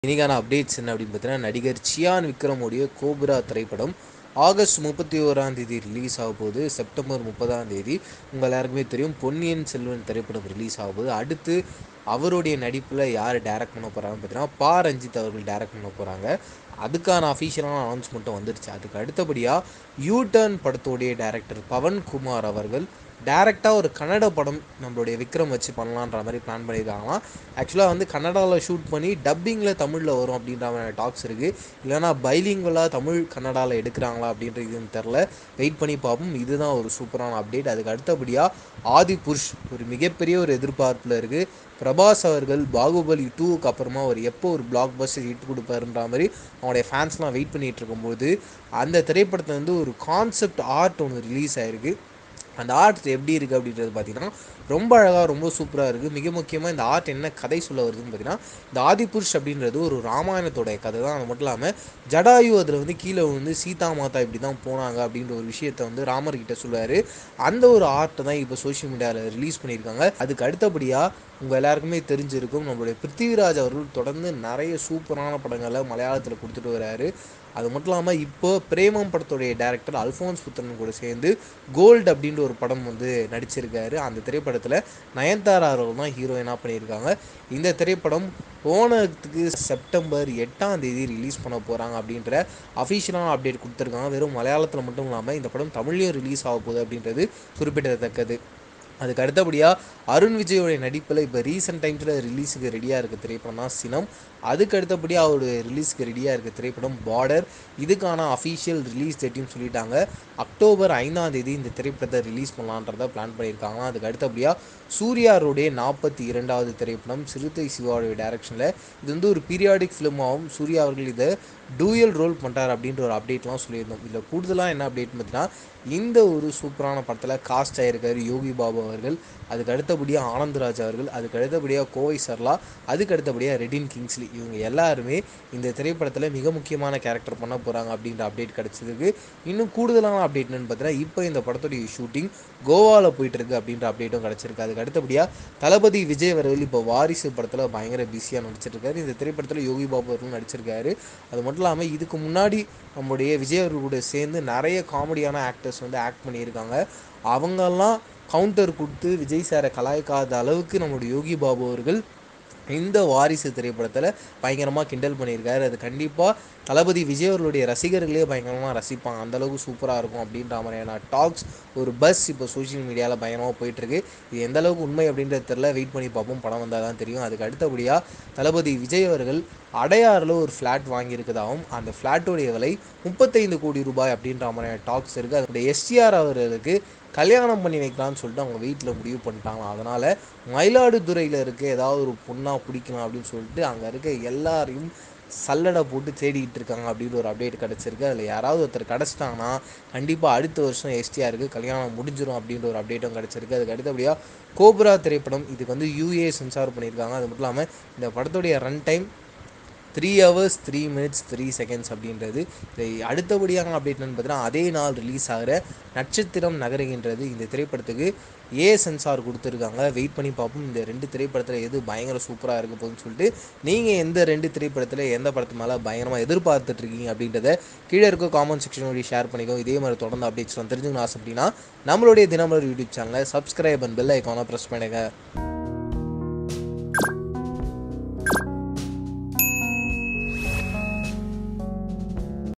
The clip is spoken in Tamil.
இன்னைக்கான அப்டேட்ஸ் என்ன அப்படின்னு பார்த்தீங்கன்னா நடிகர் சியான் விக்ரமுடைய கோப்ரா திரைப்படம் ஆகஸ்ட் முப்பத்தி ஓராம் தேதி ரிலீஸ் ஆக போகுது செப்டம்பர் முப்பதாம் தேதி உங்கள் எல்லாருக்குமே தெரியும் பொன்னியின் செல்வன் திரைப்படம் ரிலீஸ் ஆக போகுது அடுத்து அவருடைய நடிப்பில் யார் டைரக்ட் பண்ண போகிறாங்கன்னு பார்த்தீங்கன்னா பா ரஞ்சித் அவர்கள் டைரக்ட் பண்ண போகிறாங்க அதுக்கான அஃபீஷியலான அனௌன்ஸ்மெண்ட்டும் வந்துருச்சு அதுக்கு அடுத்தபடியாக யூ டர்ன் படத்தோடைய டைரக்டர் பவன் குமார் அவர்கள் டேரெக்டாக ஒரு கன்னட படம் நம்மளுடைய விக்ரம் வச்சு பண்ணலான்ற மாதிரி பிளான் பண்ணியிருக்காங்களாம் ஆக்சுவலாக வந்து கன்னடாவில் ஷூட் பண்ணி டப்பிங்கில் தமிழில் வரும் அப்படின்ற மாதிரி டாக்ஸ் இருக்குது இல்லைனா பைலிங்குவலாக தமிழ் கன்னடாவில் எடுக்கிறாங்களா அப்படின்றது தெரில வெயிட் பண்ணி பார்ப்போம் இதுதான் ஒரு சூப்பரான அப்டேட் அதுக்கு அடுத்தபடியாக ஆதி புருஷ் ஒரு மிகப்பெரிய ஒரு எதிர்பார்ப்பில் இருக்குது பிரபாஸ் அவர்கள் பாகுபலி டூவுக்கு அப்புறமா ஒரு எப்போ ஒரு பிளாக் பஸ்டர் ஹிட் கொடுப்பாருன்ற மாதிரி அவனுடைய ஃபேன்ஸ்லாம் வெயிட் பண்ணிகிட்டு இருக்கும்போது அந்த திரைப்படத்தில் வந்து ஒரு கான்செப்ட் ஆர்ட் ஒன்று ரிலீஸ் ஆயிருக்கு அந்த ஆர்ட் எப்படி இருக்குது அப்படின்றது பார்த்தீங்கன்னா ரொம்ப அழகாக ரொம்ப சூப்பராக இருக்குது மிக முக்கியமாக இந்த ஆர்ட் என்ன கதை சொல்ல வருதுன்னு பார்த்தீங்கன்னா இந்த ஆதிபுருஷ் அப்படின்றது ஒரு ராமாயணத்தோடைய கதை தான் அது மட்டும் இல்லாமல் ஜடாயு அதில் வந்து கீழே வந்து சீதா மாதா இப்படி தான் போனாங்க அப்படின்ற ஒரு விஷயத்தை வந்து ராமர் கிட்ட சொல்லுவார் அந்த ஒரு ஆர்ட்டை தான் இப்போ சோஷியல் மீடியாவில் ரிலீஸ் பண்ணியிருக்காங்க அதுக்கு அடுத்தபடியாக உங்கள் எல்லாருக்குமே தெரிஞ்சிருக்கும் நம்மளுடைய பிருத்திவிராஜ் அவர்கள் தொடர்ந்து நிறைய சூப்பரான படங்களை மலையாளத்தில் கொடுத்துட்டு வராரு அது மட்டும் இல்லாமல் இப்போ பிரேமம் படத்துடைய டேரக்டர் அல்ஃபோன்ஸ் புத்தன் கூட சேர்ந்து கோல்டு அப்படின்ற ஒரு படம் வந்து நடிச்சிருக்காரு அந்த திரைப்படத்தில் நயன்தாரா அவர்கள் தான் ஹீரோயினாக பண்ணியிருக்காங்க இந்த திரைப்படம் போனதுக்கு செப்டம்பர் எட்டாம் தேதி ரிலீஸ் பண்ண போகிறாங்க அப்படின்ற அஃபிஷியலான அப்டேட் கொடுத்துருக்காங்க வெறும் மலையாளத்தில் மட்டும் இல்லாமல் இந்த படம் தமிழ்லையும் ரிலீஸ் ஆக போகுது அப்படின்றது குறிப்பிடத்தக்கது அதுக்கு அடுத்தபடியாக அருண் விஜயோடைய நடிப்பில் இப்போ ரீசெண்ட் டைம்ஸில் ரிலீஸுக்கு ரெடியாக இருக்க திரைப்படம் தான் சினம் அதுக்கு அடுத்தபடியாக அவருடைய ரிலீஸ்க்கு ரெடியாக இருக்க திரைப்படம் பார்டர் இதுக்கான அஃபீஷியல் ரிலீஸ் டேட்டையும் சொல்லிட்டாங்க அக்டோபர் ஐந்தாம் தேதி இந்த திரைப்படத்தை ரிலீஸ் பண்ணலான்றத பிளான் பண்ணியிருக்காங்க அதுக்கு அடுத்தபடியாக சூர்யாருடைய நாற்பத்தி இரண்டாவது திரைப்படம் சிறுத்தை சிவாவுடைய டைரக்ஷனில் இது வந்து ஒரு பீரியாடிக் ஃபிலிமாகவும் சூர்யா அவர்கள் இதை டூயல் ரோல் பண்ணுறார் அப்படின்ற ஒரு அப்டேட்லாம் சொல்லியிருந்தோம் இதில் கூடுதலாக என்ன அப்டேட் பார்த்தீங்கன்னா இந்த ஒரு சூப்பரான படத்தில் காஸ்ட் ஆகிருக்காரு யோகி பாபு அவர்கள் அதுக்கு அடுத்தபடியாக ஆனந்த்ராஜ் அவர்கள் அதுக்கு அடுத்தபடியாக கோவை சர்லா அதுக்கு அடுத்தபடியாக ரெடின் கிங்ஸ்லி இவங்க எல்லாருமே இந்த திரைப்படத்தில் மிக முக்கியமான கேரக்டர் பண்ண போகிறாங்க அப்படின்ற அப்டேட் கிடச்சிருக்கு இன்னும் கூடுதலான அப்டேட் என்னன்னு பார்த்தீங்கன்னா இப்போ இந்த படத்துடைய ஷூட்டிங் கோவாவில் போயிட்டுருக்கு அப்படின்ற அப்டேட்டும் கிடச்சிருக்கு அதுக்கு அடுத்தபடியாக தளபதி விஜய் அவர்கள் இப்போ வாரிசு படத்தில் பயங்கர பிஸியாக நடிச்சிருக்காரு இந்த திரைப்படத்தில் யோகி பாபு அவர்களும் நடிச்சிருக்காரு அது மட்டும் இல்லாமல் இதுக்கு முன்னாடி நம்முடைய விஜய் அவர்கள் கூட சேர்ந்து நிறைய காமெடியான ஆக்டர்ஸ் வந்து ஆக்ட் பண்ணியிருக்காங்க அவங்கெல்லாம் கவுண்டர் கொடுத்து விஜய் சாரை கலாய்க்காத அளவுக்கு நம்மளுடைய யோகி பாபு அவர்கள் இந்த வாரிசு திரைப்படத்தில் பயங்கரமாக கிண்டல் பண்ணியிருக்காரு அது கண்டிப்பாக தளபதி விஜய் அவர்களுடைய ரசிகர்களே பயங்கரமாக ரசிப்பாங்க அந்தளவுக்கு சூப்பராக இருக்கும் அப்படின்ற மாதிரியான டாக்ஸ் ஒரு பஸ் இப்போ சோஷியல் மீடியாவில் பயங்கரமாக போயிட்டுருக்கு இது எந்த அளவுக்கு உண்மை அப்படின்றது தெரில வெயிட் பண்ணி பார்ப்போம் படம் வந்தால் தான் தெரியும் அதுக்கு அடுத்தபடியாக தளபதி விஜய் அவர்கள் அடையாறில் ஒரு ஃப்ளாட் வாங்கியிருக்கதாகவும் அந்த ஃப்ளாட்டோடைய விலை முப்பத்தைந்து கோடி ரூபாய் அப்படின்ற மாதிரியான டாக்ஸ் இருக்குது அதனுடைய எஸ்டிஆர் அவர்களுக்கு கல்யாணம் பண்ணி வைக்கலாம்னு சொல்லிட்டு அவங்க வீட்டில் முடிவு பண்ணிட்டாங்க அதனால் மயிலாடுதுறையில் இருக்க ஏதாவது ஒரு பொண்ணாக பிடிக்கலாம் அப்படின்னு சொல்லிட்டு அங்கே இருக்க எல்லாரையும் சல்லடை போட்டு தேடிக்கிட்டு இருக்காங்க அப்படின்னு ஒரு அப்டேட் கிடச்சிருக்கு அதில் யாராவது ஒருத்தர் கிடச்சிட்டாங்கன்னா கண்டிப்பாக அடுத்த வருஷம் எஸ்டிஆருக்கு கல்யாணம் முடிஞ்சிடும் அப்படின்ற ஒரு அப்டேட்டும் கிடச்சிருக்கு அதுக்கு அடுத்தபடியாக கோப்ரா திரைப்படம் இதுக்கு வந்து யூஏ சென்சார் பண்ணியிருக்காங்க அது மட்டும் இல்லாமல் இந்த படத்துடைய run time three hours three minutes three seconds அப்படின்றது இதை அடுத்தபடியான அப்டேட் என்னன்னு பார்த்தீங்கன்னா அதே நாள் ரிலீஸ் ஆகிற நட்சத்திரம் நகருகின்றது இந்த திரைப்படத்துக்கு ஏ சென்சார் கொடுத்துருக்காங்க வெயிட் பண்ணி பார்ப்போம் இந்த ரெண்டு திரைப்படத்தில் எது பயங்கர சூப்பராக இருக்க போகுதுன்னு சொல்லிட்டு நீங்கள் எந்த ரெண்டு திரைப்படத்தில் எந்த படத்து மேலே பயங்கரமாக எதிர்பார்த்துட்டு இருக்கீங்க அப்படின்றத கீழே இருக்க காமெண்ட் செக்ஷனோட ஷேர் பண்ணிக்கோ இதே மாதிரி தொடர்ந்து அப்டேட்ஸ்லாம் தெரிஞ்சுக்கணும் ஆசை அப்படின்னா நம்மளுடைய தினமலர் யூடியூப் சேனலை சப்ஸ்கிரைப் அண்ட் பெல் ஐக்கானை ப்ரெஸ் பண்ணுங்கள்